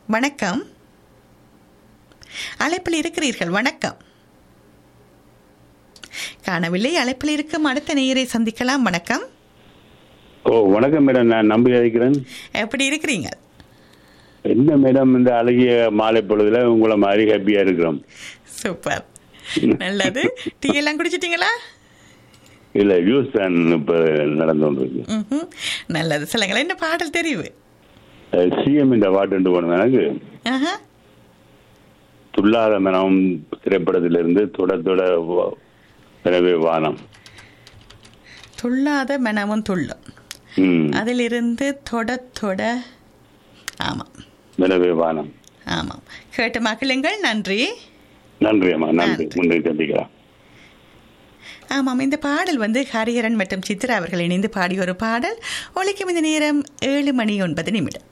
வணக்கம் அழைப்பில் இருக்கிறீர்கள் வணக்கம் காணவில்லை அழைப்பில் இருக்கும் அடுத்த நேயரை சந்திக்கலாம் வணக்கம் ஓ வணக்கம் மேடம் நான் நம்பி அழைக்கிறேன் எப்படி இருக்கிறீங்க என்ன மேடம் இந்த அழகிய மாலை பொழுதுல உங்களை மாதிரி ஹாப்பியா இருக்கிறோம் சூப்பர் நல்லது டீ எல்லாம் குடிச்சிட்டீங்களா இல்ல யூஸ் தான் இப்ப நடந்து கொண்டிருக்கு ம்ஹும். நல்லது சொல்லுங்களேன் என்ன பாடல் தெரிவு சிஎம் இந்த பாட்டு போனது எனக்கு ஆஹா. துல்லாத மனம் திரைப்படத்திலிருந்து தொட தொட வ- எனவே வானம் துள்ளாத மனமும் துள்ளும் ம் அதிலிருந்து தொட தொட ஆமாம் எனவே வானம் ஆமாம் கேட்ட மகிழுங்கள் நன்றி நன்றி அம்மா நன்றி நன்றி. முன்னே சந்திக்கலாம் ஆமாம் இந்த பாடல் வந்து ஹரிஹரன் மற்றும் சித்ரா அவர்கள் இணைந்து பாடிய ஒரு பாடல் ஒலிக்கும் இந்த நேரம் ஏழு மணி ஒன்பது நிமிடம்